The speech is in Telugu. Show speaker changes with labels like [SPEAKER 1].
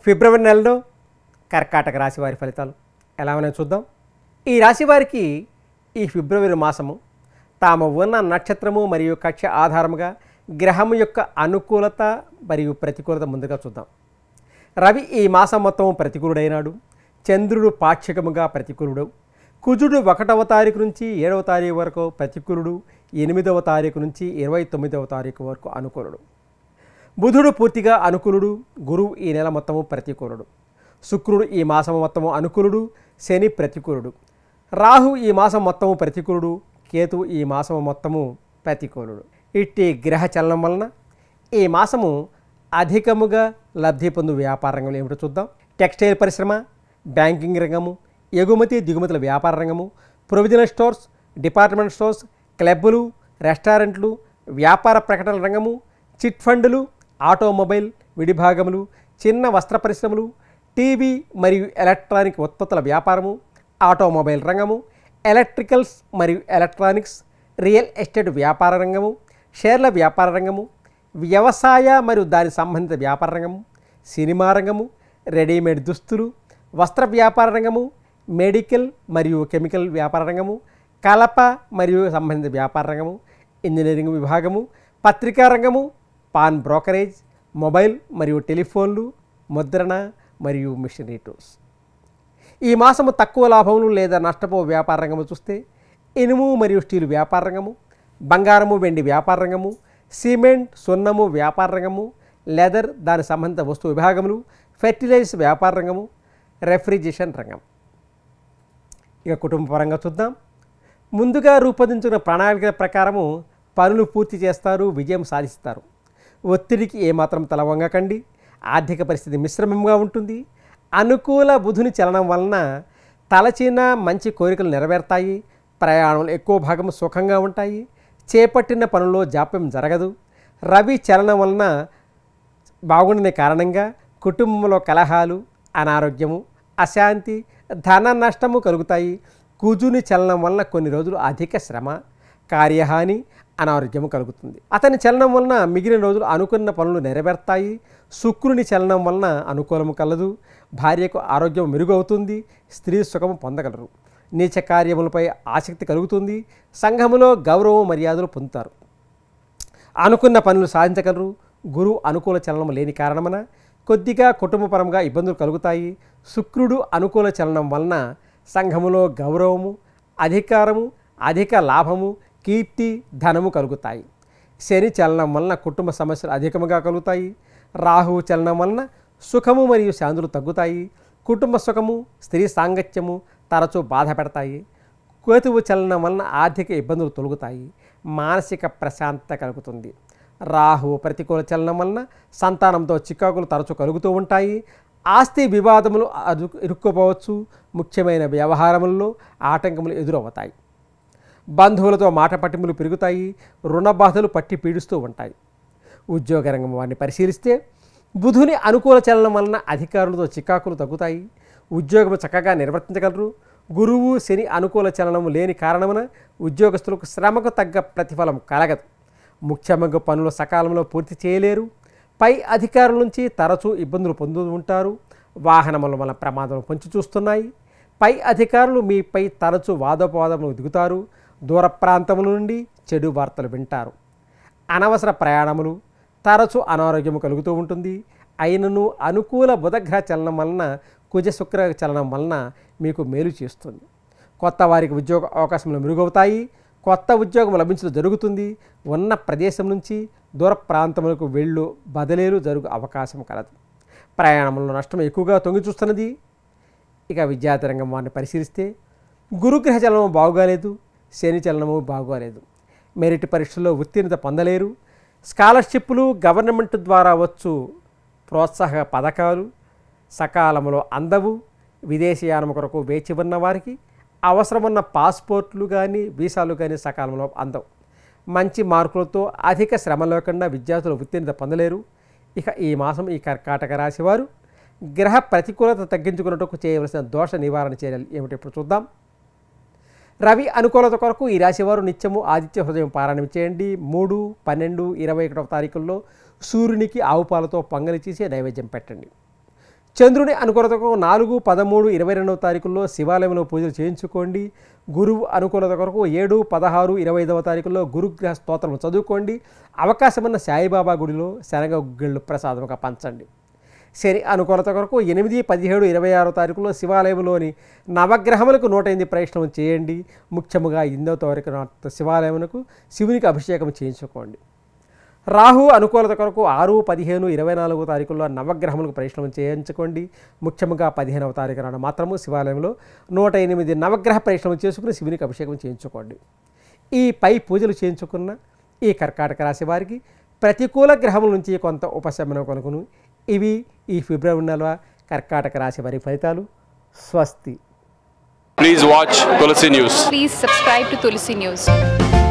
[SPEAKER 1] ఫిబ్రవరి నెలలో కర్కాటక రాశి వారి ఫలితాలు ఎలా ఉన్నాయో చూద్దాం ఈ రాశి వారికి ఈ ఫిబ్రవరి మాసము తాము ఉన్న నక్షత్రము మరియు కక్ష ఆధారముగా గ్రహం యొక్క అనుకూలత మరియు ప్రతికూలత ముందుగా చూద్దాం రవి ఈ మాసం మొత్తం ప్రతికూలుడైనాడు చంద్రుడు పాక్షికముగా ప్రతికూలుడు కుజుడు ఒకటవ తారీఖు నుంచి ఏడవ తారీఖు వరకు ప్రతికూలుడు ఎనిమిదవ తారీఖు నుంచి ఇరవై తొమ్మిదవ తారీఖు వరకు అనుకూలుడు బుధుడు పూర్తిగా అనుకూలుడు గురువు ఈ నెల మొత్తము ప్రతికూలుడు శుక్రుడు ఈ మాసం మొత్తము అనుకూలుడు శని ప్రతికూలుడు రాహు ఈ మాసం మొత్తము ప్రతికూలుడు కేతు ఈ మాసం మొత్తము ప్రతికూలుడు ఇట్టి గ్రహ చలనం వలన ఈ మాసము అధికముగా లబ్ధి పొందు వ్యాపార రంగంలో ఏమిటో చూద్దాం టెక్స్టైల్ పరిశ్రమ బ్యాంకింగ్ రంగము ఎగుమతి దిగుమతుల వ్యాపార రంగము ప్రొవిజనల్ స్టోర్స్ డిపార్ట్మెంట్ స్టోర్స్ క్లబ్బులు రెస్టారెంట్లు వ్యాపార ప్రకటనల రంగము చిట్ ఫండ్లు ఆటోమొబైల్ విడిభాగములు చిన్న వస్త్ర పరిశ్రమలు టీవీ మరియు ఎలక్ట్రానిక్ ఉత్పత్తుల వ్యాపారము ఆటోమొబైల్ రంగము ఎలక్ట్రికల్స్ మరియు ఎలక్ట్రానిక్స్ రియల్ ఎస్టేట్ వ్యాపార రంగము షేర్ల వ్యాపార రంగము వ్యవసాయ మరియు దాని సంబంధిత వ్యాపార రంగము సినిమా రంగము రెడీమేడ్ దుస్తులు వస్త్ర వ్యాపార రంగము మెడికల్ మరియు కెమికల్ వ్యాపార రంగము కలప మరియు సంబంధిత వ్యాపార రంగము ఇంజనీరింగ్ విభాగము పత్రికా రంగము పాన్ బ్రోకరేజ్ మొబైల్ మరియు టెలిఫోన్లు ముద్రణ మరియు మిషనరీ టూల్స్ ఈ మాసము తక్కువ లాభములు లేదా నష్టపో వ్యాపార రంగము చూస్తే ఇనుము మరియు స్టీల్ వ్యాపార రంగము బంగారము వెండి వ్యాపార రంగము సిమెంట్ సున్నము వ్యాపార రంగము లెదర్ దాని సంబంధిత వస్తు విభాగములు ఫెర్టిలైజర్స్ వ్యాపార రంగము రెఫ్రిజరేషన్ రంగం ఇక కుటుంబ పరంగా చూద్దాం ముందుగా రూపొందించిన ప్రణాళికల ప్రకారము పనులు పూర్తి చేస్తారు విజయం సాధిస్తారు ఒత్తిడికి ఏమాత్రం తల వంగకండి ఆర్థిక పరిస్థితి మిశ్రమంగా ఉంటుంది అనుకూల బుధుని చలనం వలన తలచిన మంచి కోరికలు నెరవేరుతాయి ప్రయాణంలో ఎక్కువ భాగం సుఖంగా ఉంటాయి చేపట్టిన పనుల్లో జాప్యం జరగదు రవి చలనం వలన బాగుండని కారణంగా కుటుంబంలో కలహాలు అనారోగ్యము అశాంతి ధన నష్టము కలుగుతాయి కుజుని చలనం వలన కొన్ని రోజులు అధిక శ్రమ కార్యహాని అనారోగ్యము కలుగుతుంది అతని చలనం వలన మిగిలిన రోజులు అనుకున్న పనులు నెరవేరుతాయి శుక్రుని చలనం వలన అనుకూలము కలదు భార్యకు ఆరోగ్యం మెరుగవుతుంది స్త్రీ సుఖము పొందగలరు నీచ కార్యములపై ఆసక్తి కలుగుతుంది సంఘములో గౌరవం మర్యాదలు పొందుతారు అనుకున్న పనులు సాధించగలరు గురువు అనుకూల చలనం లేని కారణమున కొద్దిగా కుటుంబపరంగా ఇబ్బందులు కలుగుతాయి శుక్రుడు అనుకూల చలనం వలన సంఘములో గౌరవము అధికారము అధిక లాభము కీర్తి ధనము కలుగుతాయి శని చలనం వలన కుటుంబ సమస్యలు అధికముగా కలుగుతాయి రాహువు చలనం వలన సుఖము మరియు శాంతులు తగ్గుతాయి కుటుంబ సుఖము స్త్రీ సాంగత్యము తరచూ బాధ పెడతాయి కేతువు చలనం వలన ఆర్థిక ఇబ్బందులు తొలగుతాయి మానసిక ప్రశాంతత కలుగుతుంది రాహు ప్రతికూల చలనం వలన సంతానంతో చికాకులు తరచూ కలుగుతూ ఉంటాయి ఆస్తి వివాదములు అదు ఇరుక్కుపోవచ్చు ముఖ్యమైన వ్యవహారములలో ఆటంకములు ఎదురవుతాయి బంధువులతో మాట పట్టింపులు పెరుగుతాయి రుణ బాధలు పట్టి పీడిస్తూ ఉంటాయి ఉద్యోగ రంగం వారిని పరిశీలిస్తే బుధుని అనుకూల చలనం వలన అధికారులతో చికాకులు తగ్గుతాయి ఉద్యోగం చక్కగా నిర్వర్తించగలరు గురువు శని అనుకూల చలనము లేని కారణమున ఉద్యోగస్తులకు శ్రమకు తగ్గ ప్రతిఫలం కలగదు ముఖ్యమైన పనులు సకాలంలో పూర్తి చేయలేరు పై అధికారుల నుంచి తరచూ ఇబ్బందులు పొందుతూ ఉంటారు వాహనముల వల్ల ప్రమాదం పొంచి చూస్తున్నాయి పై అధికారులు మీపై తరచూ వాదోపవాదములు దిగుతారు దూర ప్రాంతముల నుండి చెడు వార్తలు వింటారు అనవసర ప్రయాణములు తరచూ అనారోగ్యము కలుగుతూ ఉంటుంది అయినను అనుకూల బుధగ్రహ చలనం వలన కుజ శుక్ర చలనం వలన మీకు మేలు చేస్తుంది కొత్త వారికి ఉద్యోగ అవకాశములు మెరుగవుతాయి కొత్త ఉద్యోగం లభించడం జరుగుతుంది ఉన్న ప్రదేశం నుంచి దూర ప్రాంతములకు వెళ్ళు బదిలీలు జరుగు అవకాశం కలదు ప్రయాణంలో నష్టం ఎక్కువగా తొంగి చూస్తున్నది ఇక విద్యార్థి రంగం వారిని పరిశీలిస్తే గురుగ్రహ చలనము బాగుగాలేదు శని చలనము బాగోలేదు మెరిట్ పరీక్షల్లో ఉత్తీర్ణత పొందలేరు స్కాలర్షిప్లు గవర్నమెంట్ ద్వారా వచ్చు ప్రోత్సాహక పథకాలు సకాలంలో అందవు విదేశీయానం కొరకు వేచి ఉన్న వారికి అవసరమున్న పాస్పోర్ట్లు కానీ వీసాలు కానీ సకాలంలో అందవు మంచి మార్కులతో అధిక శ్రమ లేకుండా విద్యార్థులు ఉత్తీర్ణత పొందలేరు ఇక ఈ మాసం ఈ కర్కాటక రాశి వారు గ్రహ ప్రతికూలత తగ్గించుకున్నట్టుకు చేయవలసిన దోష నివారణ చర్యలు ఏమిటి ఇప్పుడు చూద్దాం రవి అనుకూలత కొరకు ఈ రాశివారు నిత్యము ఆదిత్య హృదయం పారాయణం చేయండి మూడు పన్నెండు ఇరవై ఒకటవ తారీఖుల్లో సూర్యునికి ఆవు పాలతో పొంగలి చేసి నైవేద్యం పెట్టండి చంద్రుని అనుకూలతకు నాలుగు పదమూడు ఇరవై రెండవ తారీఖుల్లో శివాలయంలో పూజలు చేయించుకోండి గురువు అనుకూలత కొరకు ఏడు పదహారు ఇరవై ఐదవ తారీఖుల్లో గురుగ్రహ స్తోత్రం చదువుకోండి అవకాశమున్న సాయిబాబా గుడిలో శనగ గుగ్గిళ్ళు ప్రసాదముగా పంచండి శని అనుకూలత కొరకు ఎనిమిది పదిహేడు ఇరవై ఆరో తారీఖులో శివాలయంలోని నవగ్రహములకు నూట ఎనిమిది ప్రయత్నం చేయండి ముఖ్యముగా ఎనిమిదవ తారీఖు నాటి శివాలయమునకు శివునికి అభిషేకం చేయించుకోండి రాహు అనుకూలత కొరకు ఆరు పదిహేను ఇరవై నాలుగు తారీఖుల్లో నవగ్రహములకు ప్రయత్నం చేయించుకోండి ముఖ్యంగా పదిహేనవ తారీఖు నాడు మాత్రము శివాలయంలో నూట ఎనిమిది నవగ్రహ ప్రయత్నం చేసుకుని శివునికి అభిషేకం చేయించుకోండి ఈ పై పూజలు చేయించుకున్న ఈ కర్కాటక రాశి వారికి ప్రతికూల గ్రహముల నుంచి కొంత ఉపశమనం కొనుక్కును ఇవి ఈ ఫిబ్రవరి నెల కర్కాటక రాశి వారి ఫలితాలు స్వస్తి
[SPEAKER 2] Please watch Tulsi News.
[SPEAKER 3] Please subscribe to Tulsi News.